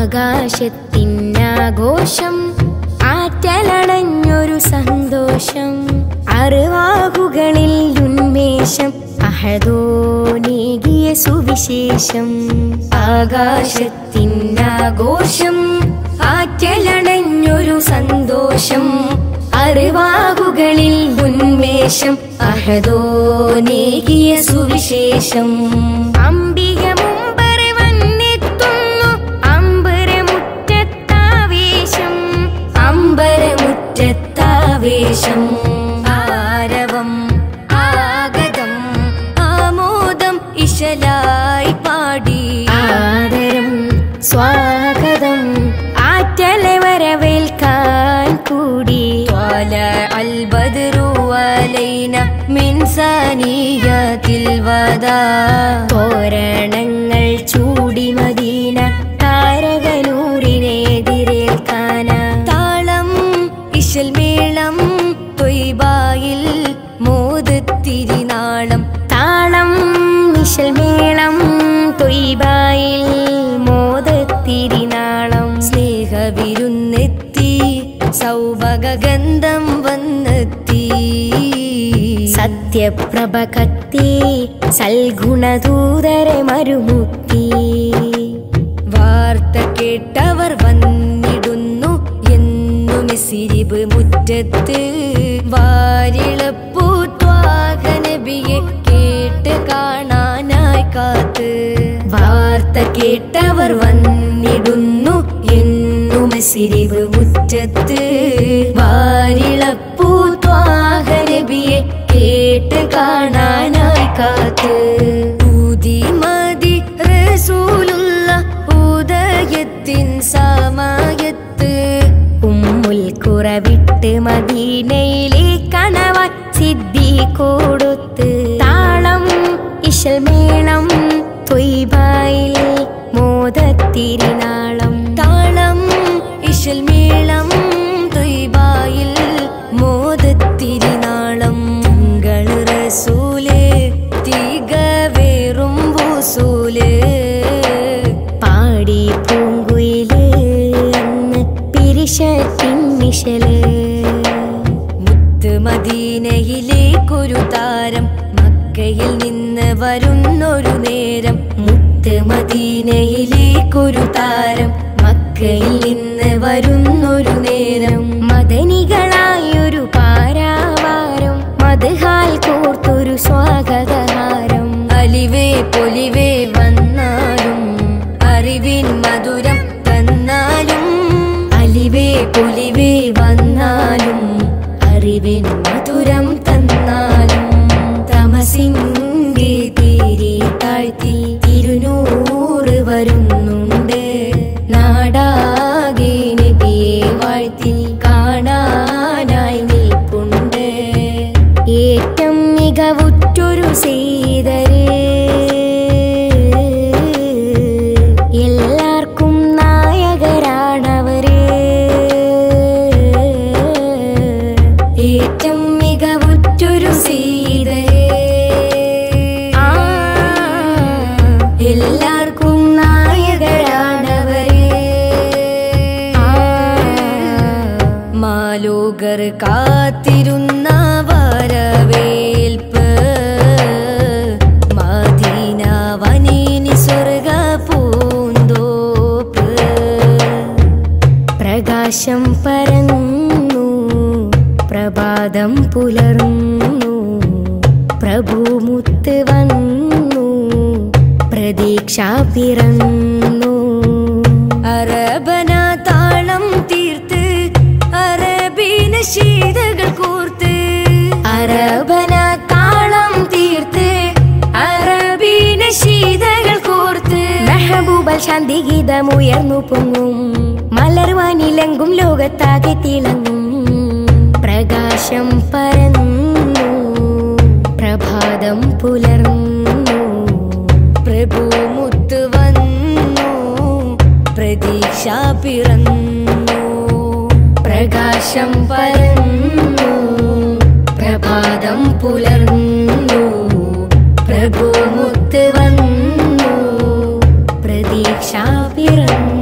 ആകാശത്തിനാഘോഷം ആറ്റലണഞ്ഞൊരു സന്തോഷം അറിവാകുകളിൽ ഉന്മേഷം അഹദോനേകിയ സുവിശേഷം ആകാശത്തിനാഘോഷം ആറ്റലണഞ്ഞൊരു സന്തോഷം അറിവാകുകളിൽ ഉന്മേഷം അഹദോനേകിയ സുവിശേഷം അംബിക മുമ്പരെ വന്നെത്തുന്നു അമ്പരമുറ്റത്താവേശം അമ്പരമുറ്റത്താവേശം ആരവം ആഗതം ആമോദം ഇശലായി പാടി ആദരം സ്വാഗതം ആറ്റലെ വരവേൽക്കാൻ കൂടി ത്വാല അൽബദ്രു അലൈന മിൻ സനിയത്തിൽ വദാ തോരണങ്ങൾ ചൂടി മദീന താരകനൂരിനെതിരേൽക്കാന താളം ഇശൽ മേളം തൊയ്ബായിൽ മോദത്തിരിനാളം താളം ഇശൽ മേളം തൊയ്ബായിൽ മോദത്തിരിനാളം സ്നേഹവിരുന്നെത്തി സൗഭഗന്ധം വന്നെത്തി സത്യപ്രഭ കത്തി സൽഗുണദൂതരെ മരുമുത്തി വാർത്ത കേട്ടവർ വന്നിടുന്നു എന്നും സിരിവ് മുറ്റത്ത് വാരിളപ്പൂ ത്വാഹനബിയെ കേട്ട് കാണാനായി കാത്ത് വാർത്ത കേട്ടവർ വന്നിടുന്നു എന്നും സിരിവ് മുറ്റത്ത് വാരിളപ്പൂ ത്വാഹനബിയെ കേട്ട് കാണാനായി കാത്ത് ഊതി മതി റസൂലുള്ള ഉദയത്തിൻ സമയത്ത് ഉമ്മുൽ കുറവിട്ട് മദീനയിലെ കണവാൻ സിദ്ധി കൊടുത്ത് താളം ഇശൽ മേളം തൊയ്ബായിൽ മോദത്തിരിനാളം താളം ഇശൽ മേളം തൊയ്ബായിൽ മോദത്തിരിനാളം തിങ്കൾ റസൂല് തികവേറും വസൂല് പാടി പൂങ്കുയില് അന്ന് പിരിശത്തിൻ മിശല് മുത്ത് മദീനയിലേക്കൊരു താരം മക്കയിൽ നിന്ന് വരുന്നൊരു നേരം മുത്ത് മദീനയിലേക്കൊരു താരം മക്കയിൽ നിന്ന് വരുന്നൊരു നേരം മദനികളായൊരു പാരാവാരം മധുഹാൽ കോർത്തൊരു സ്വാഗതഹാരം അലിവേ പൊലിവേ വന്നാലും അറിവിൻ മധുരം തന്നാലും അലിവേ പൊലിവേ വന്നാലും അറിവിൻ മധുരം തന്നാലും തമസിന്റെ തീരെ താഴ്ത്തി തിരുനൂറ് വരുന്നുണ്ട് നാടാകെ നബിയെ വാഴ്ത്തി കാണാനായി നിൽപ്പുണ്ട് ഏറ്റം മികവുറ്റൊരു സീതരേ എല്ലാവർക്കും നായകരാണവര് ഏറ്റം മികവുറ്റൊരു സീതരേ ആ, എല്ലാവർക്കും നായകരാണവര് ആ, മാലോകർ കാത്തിരുന്ന വരവേൽപ്പ് മദീന വനീനി സ്വർഗ പൂന്തോപ്പ് പ്രകാശം പരന്നു പ്രഭാതം പുലർന്നു പ്രഭുമുത്ത് വന്നു പ്രതീക്ഷ പിറന്നു അറബന താളം തീർത്ത് അറബീന ശീതകൾ കൂർത്ത് അറബന താളം തീർത്ത് അറബീന ശീതകൾ കോർത്ത് മെഹബൂബൽ ശാന്തി ഗീതമുയർന്നു പൊങ്ങും മലർവാനിലെങ്കും ലോകത്താകെ തിളങ്ങും പ്രകാശം പരന്നു പ്രഭാതം പുലർന്നു പ്രഭു മുത്ത് വന്നു പ്രതീക്ഷ പിറന്നു പ്രകാശം പരന്നു പ്രഭാതം പുലർന്നു പ്രഭു മുത്ത് വന്നു പ്രതീക്ഷ പിറന്നു